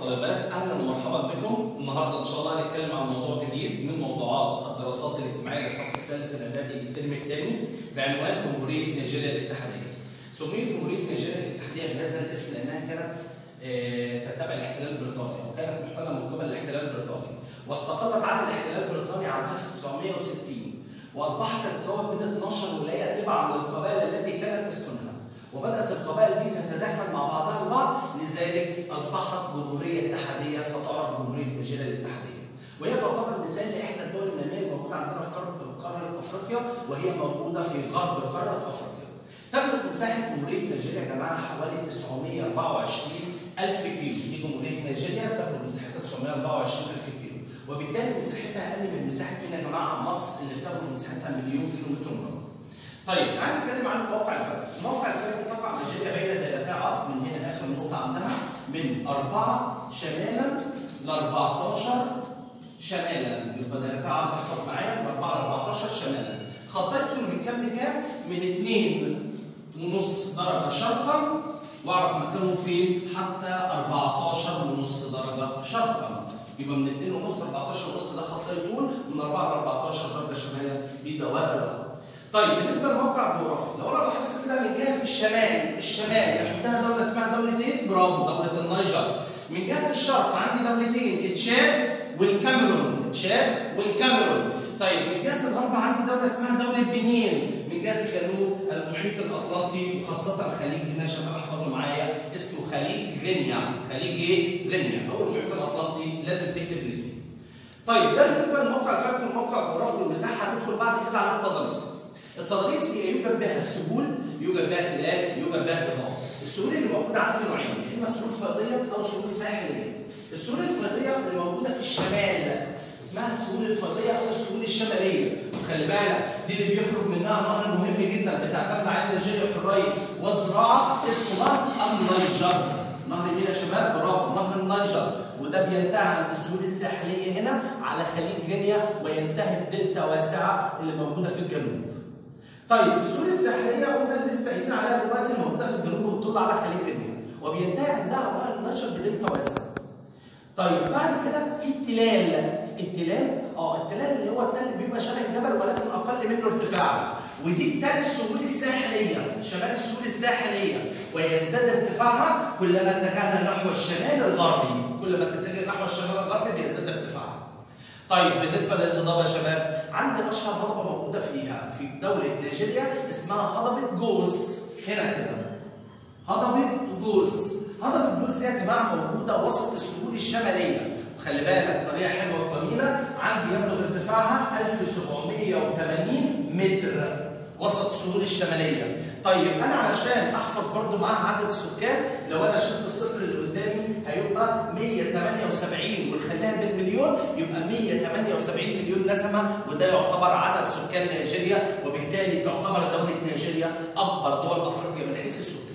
والطالبات اهلا ومرحبا بكم النهارده ان شاء الله هنتكلم عن موضوع جديد من موضوعات الدراسات الاجتماعيه للصف الثالث الاعدادي الترم الثاني بعنوان جمهوريه نيجيريا الاتحاديه. سميت جمهوريه نيجيريا الاتحاديه بهذا الاسم لانها كانت آه، تتبع الاحتلال البريطاني وكانت محتله من قبل الاحتلال البريطاني واستقرت عن الاحتلال البريطاني عام 1960 واصبحت تتكون من 12 ولايه تبعا للقبائل التي كانت تسكنها وبدات القبائل دي تتداخل مع بعضها البعض لذلك اصبحت جمهوريه اتحاديه فتعرف جمهوريه نيجيريا الاتحاديه وهي تعتبر مثال لاحدى الدول الناميه الموجوده عندنا في قاره قاره افريقيا وهي موجوده في غرب قاره افريقيا تملك مساحه جمهوريه نيجيريا يا جماعه حوالي 924 الف كيلو دي جمهوريه نيجيريا تملك مساحتها 924 الف كيلو وبالتالي مساحتها اقل من مساحه مين يا جماعه مصر اللي بتاخد مساحتها مليون كيلو متر مربع طيب تعالى نتكلم عن الموقع الفلكي، الموقع الفلكي تقع نيجيريا بين دائرتي عرض من هنا اخر نقطه عندها من 4 شمالا ل 14 شمالا يبقى دائرتي عرض احفظ معايا من 4 ل 14 شمالا خطيت طول من كام لكام؟ من 2 ونص درجه شرقا واعرف مكانه فين حتى 14 ونص درجه شرقا يبقى من 2 ونص 14 ونص ده خط طول من 4 ل 14 درجه شمالا دي دوائر العرض طيب بالنسبه للموقع الجغرافي لو انا لاحظت كده من جهه الشمال الشمال يحطها دوله اسمها دوله ايه؟ برافو دوله النيجر من جهه الشرق عندي دولتين تشاد والكاميرون تشاد والكاميرون طيب من جهه الغرب عندي دوله اسمها دوله بنين من جهه الجنوب المحيط الاطلنطي وخاصه خليج هنا يا شباب احفظوا معايا اسمه خليج غينيا خليج ايه؟ غينيا هو المحيط الاطلنطي لازم تكتب الاثنين طيب ده بالنسبه للموقع الفلكي والموقع الجغرافي والمساحه هندخل بعد كده على التضاريس التضاريس هي يوجد بها سهول يوجد بها تلال يوجد بها هضاب السهول اللي موجوده عندي نوعين يا اما سهول فيضيه او سهول ساحليه السهول الفيضيه اللي موجوده في الشمال اسمها السهول الفيضيه او السهول الشماليه وخلي بالك دي اللي بيخرج منها نهر مهم جدا بتعتمد عليه نيجيريا في الري والزراعه اسمه نهر النيجر نهر مين يا شباب؟ برافو نهر النيجر وده بينتهي عند السهول الساحليه هنا على خليج غينيا وينتهي بدلتا واسعه اللي موجوده في الجنوب طيب السهول الساحليه قلنا اللي لسه قايلين عليها دلوقتي موجوده في الجنوب وبتطل على خليج غينيا وبينتهي عندها بقى النشر بدلتا واسع. طيب بعد كده في التلال التلال اه التلال اللي هو التل اللي بيبقى شبه الجبل ولكن اقل منه ارتفاعا ودي بالتالي السهول الساحليه شمال السهول الساحليه ويزداد ارتفاعها كلما اتجهنا نحو الشمال الغربي كل ما تتجه نحو الشمال الغربي بيزداد ارتفاعها طيب بالنسبه للهضبه يا شباب عندي اشهر هضبه موجوده فيها في دوله نيجيريا اسمها هضبه جوز هنا كده هضبه جوز هضبه جوز دي يا جماعه موجوده وسط السهول الشماليه وخلي بالك طريقه حلوه وجميله عندي يبلغ ارتفاعها 1780 متر وسط السهول الشماليه طيب انا علشان احفظ برضو معاها عدد السكان لو انا شلت الصفر اللي قدامي هيبقى 178 ونخليها بالمليون يبقى 178 مليون نسمه وده يعتبر عدد سكان نيجيريا وبالتالي تعتبر دوله نيجيريا اكبر دول افريقيا من حيث السكان.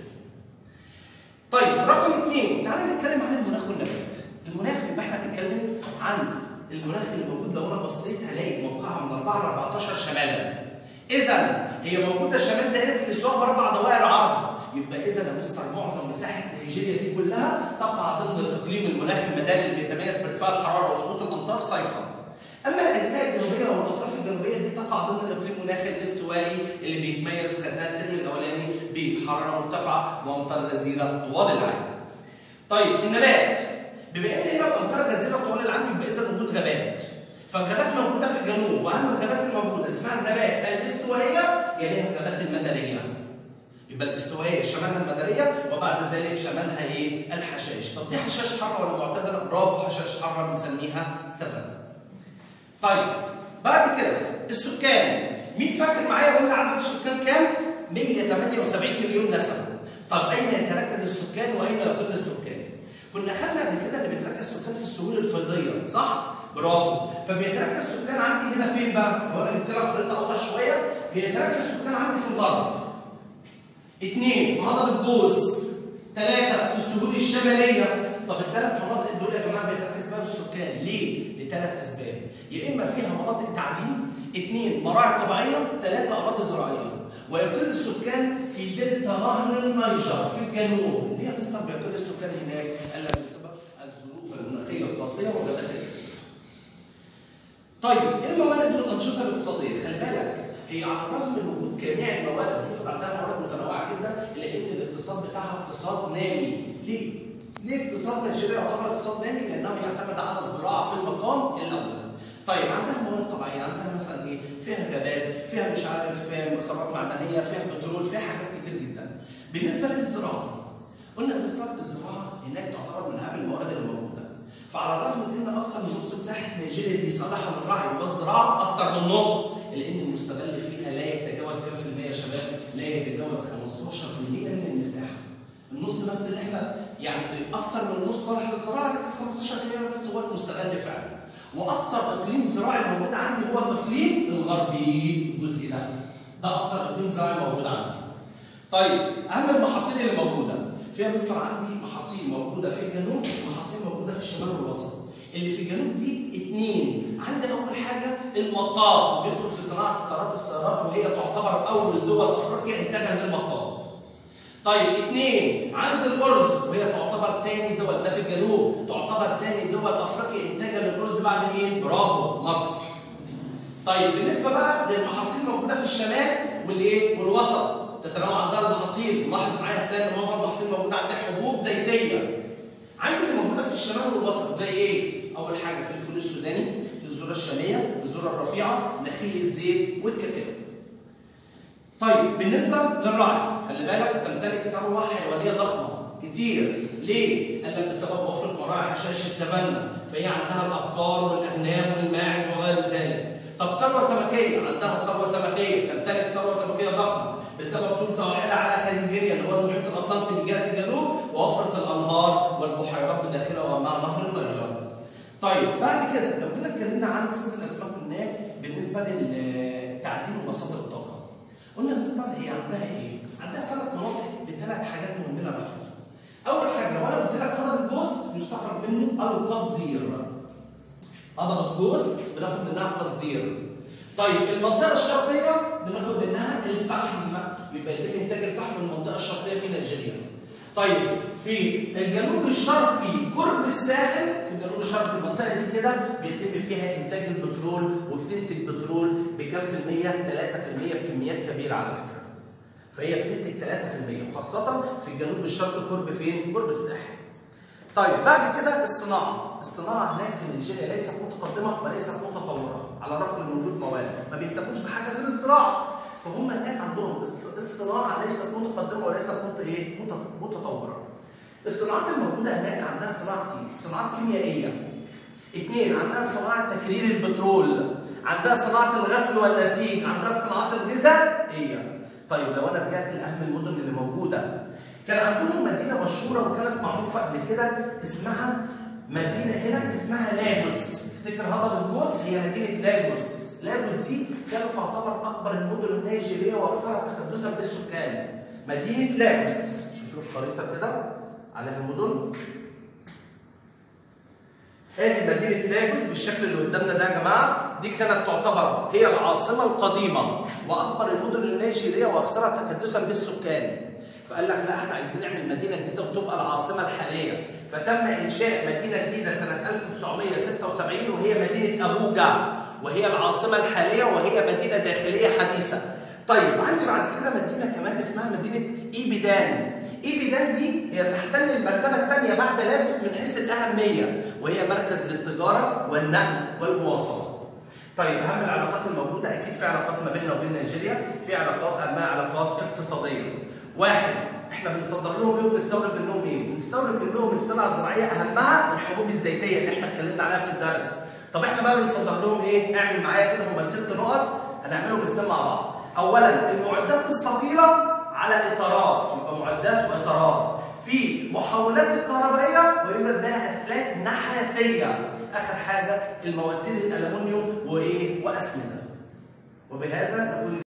طيب رقم اثنين تعالى نتكلم عن المناخ والنبات. المناخ يبقى احنا بنتكلم عن المناخ اللي موجود لو انا بصيت هلاقي موقعها من 4 ل 14 شمالا. اذا هي موجوده شمال دائره الاستواء باربع دوائر عرض يبقى اذا يا مستر معظم مساحه نيجيريا دي كلها تقع ضمن الاقليم المناخ المداري اللي بيتميز بارتفاع الحراره وسقوط الامطار صيفا. اما الاجزاء الجنوبيه والاطراف الجنوبيه دي تقع ضمن الاقليم المناخ الاستوائي اللي بيتميز خدناها الترم الاولاني بحراره مرتفعه وامطار غزيره طوال العام. طيب النبات بما ان هنا الامطار غزيره طوال العام يبقى اذا وجود غابات. فالغابات موجوده في الجنوب واهم الغابات الموجوده اسمها الغابات الاستوائيه يليها الغابات المداريه. يبقى الاستوائيه شمالها المداريه وبعد ذلك شمالها ايه؟ الحشائش. طب دي حشائش حاره ولا معتدله؟ برافو حشائش حاره بنسميها سفن. طيب بعد كده السكان مين فاكر معايا قلنا عدد السكان كام؟ 178 مليون نسمه. طب اين يتركز السكان واين يقل السكان؟ كنا خدنا قبل كده اللي بيتركز السكان في السهول الفيضيه صح؟ برافو فبيتركز السكان عندي هنا فين بقى؟ هو انا جبت لك خريطه اوضح شويه بيتركز السكان عندي في الغرب اثنين في هضبه جوز ثلاثه في السهول الشماليه طب الثلاث مناطق دول يا جماعه بيتركز بقى السكان ليه؟ لثلاث اسباب يا اما فيها مناطق تعدين اثنين مراعي طبيعيه ثلاثه اراضي زراعيه ويقل السكان في دلتا نهر النيجر في الجنوب ليه يا مستر بيقل السكان هناك؟ قال لك بسبب الظروف طيب ايه الموارد والانشطه الاقتصاديه؟ خلي بالك هي على الرغم من وجود جميع الموارد بيبقى عندها موارد متنوعه جدا الا ان الاقتصاد بتاعها اقتصاد نامي، ليه؟ ليه اقتصاد نيجيريا يعتبر اقتصاد نامي؟ لانه يعتمد على الزراعه في المقام الاول. طيب عندها موارد طبيعيه، عندها مثلا ايه؟ فيها غابات، فيها مش عارف ثروات معدنيه، فيها بترول، فيها حاجات كتير جدا. بالنسبه للزراعه قلنا بالنسبه للزراعه هناك تعتبر من اهم الموارد اللي موجوده. فعلى الرغم من ان اكثر من نص مساحه نيجيريا دي صالحه للرعي والزراعه اكثر من نص لان المستغل فيها لا يتجاوز كام في المية يا شباب؟ لا يتجاوز 15% من المساحه. النص بس اللي احنا يعني اكثر من النص صالح للزراعه لكن 15% بس هو المستغل فعلا. واكثر اقليم زراعي موجود عندي هو الاقليم الغربي الجزء ده. ده اكثر اقليم زراعي موجود عندي. طيب اهم المحاصيل اللي موجوده فيها مصر عندي محاصيل موجوده في الجنوب ومحاصيل موجوده في الشمال والوسط. اللي في الجنوب دي اثنين عندي اول حاجه المطاط بيدخل في صناعه اطارات السيارات وهي تعتبر اول دول افريقيا انتاجا للمطاط. طيب اثنين عند الارز وهي تعتبر ثاني دول ده في الجنوب تعتبر ثاني دول افريقيا انتاجا للارز بعد مين؟ برافو مصر. طيب بالنسبه بقى للمحاصيل الموجوده في الشمال والايه؟ والوسط تتنوع عندها المحاصيل لاحظ معايا هتلاقي معظم المحاصيل موجوده عندها حبوب زيتيه. عندي اللي موجوده في الشمال والوسط زي ايه؟ اول حاجه في الفول السوداني، في الذره الشاميه، الذره الرفيعه، نخيل الزيت والكاكاو. طيب بالنسبه للرعي خلي بالك تمتلك ثروه حيوانيه ضخمه كتير ليه؟ قال لك بسبب وفره مراعي حشائش السافانا فهي عندها الابقار والاغنام والماعز وغير ذلك. طب ثروه سمكيه عندها ثروه سمكيه تمتلك ثروه سمكيه ضخمه بسبب طول سواحلها على خليج غينيا اللي هو المحيط الاطلنطي من جهه الجنوب ووفره الانهار والبحيرات بداخلها ومع نهر النيجر. طيب بعد كده لو جينا اتكلمنا عن سن الاسماك والنام بالنسبه لتعديل ومصادر الطاقه. قلنا المصدر هي عندها ايه؟ عندها ثلاث مناطق بثلاث حاجات مهمه نحفظها. اول حاجه لو انا قلت لك هضبه الجوز يستخرج منه القصدير. هضبه الجوز بناخد منها قصدير. طيب المنطقه الشرقيه بناخد منها الفحم يبقى يتم انتاج الفحم من المنطقه الشرقيه في نيجيريا. طيب في الجنوب الشرقي قرب الساحل في الجنوب الشرقي المنطقه دي كده بيتم فيها انتاج البترول وبتنتج بترول بكام في المية؟ 3% بكميات كبيره على فكره. فهي بتنتج 3% وخاصه في الجنوب الشرقي قرب فين؟ قرب الساحل. طيب بعد كده الصناعه، الصناعه هناك في نيجيريا ليست متقدمه وليست متطوره على الرغم من وجود موارد، ما بيهتموش بحاجه غير الزراعه. فهم هناك عندهم الصناعه ليست متقدمه وليست مت ايه؟ متطوره. الصناعات الموجوده هناك عندها صناعه ايه؟ صناعات كيميائيه. اثنين عندها صناعه تكرير البترول، عندها صناعه الغسل والنسيج، عندها الصناعات الغذائيه. طيب لو انا رجعت لاهم المدن اللي موجوده كان عندهم مدينه مشهوره وكانت معروفه قبل كده اسمها مدينه هنا اسمها لاجوس تفتكر هضبه الجوز هي مدينه لاجوس لاجوس دي كانت تعتبر اكبر المدن النيجيريه واكثرها تكدسا بالسكان مدينه لاجوس شوفوا الخريطه كده عليها المدن ادي مدينه لاجوس بالشكل اللي قدامنا ده يا جماعه دي كانت تعتبر هي العاصمه القديمه واكبر المدن النيجيريه واكثرها تكدسا بالسكان فقال لك لا احنا عايزين نعمل مدينه جديده وتبقى العاصمه الحاليه فتم انشاء مدينه جديده سنه 1976 وهي مدينه ابوجا وهي العاصمه الحاليه وهي مدينه داخليه حديثه طيب عندي بعد كده مدينه كمان اسمها مدينه ايبيدان ايبيدان دي هي تحتل المرتبه الثانيه بعد لاجوس من حيث الاهميه وهي مركز للتجاره والنقل والمواصلات طيب اهم العلاقات الموجوده اكيد في علاقات ما بيننا وبين نيجيريا في علاقات اهمها علاقات اقتصاديه واحد احنا بنصدر لهم ايه وبنستورد منهم ايه؟ بنستورد منهم السلع الزراعيه اهمها الحبوب الزيتيه اللي احنا اتكلمنا عليها في الدرس. طب احنا بقى بنصدر لهم ايه؟ اعمل معايا كده هم ست نقط هنعملهم الاثنين مع بعض. اولا المعدات الثقيله على اطارات يبقى معدات واطارات. في محولات الكهربائيه ويوجد بها اسلاك نحاسيه. اخر حاجه المواسير الالومنيوم وايه؟ واسمده. وبهذا نقول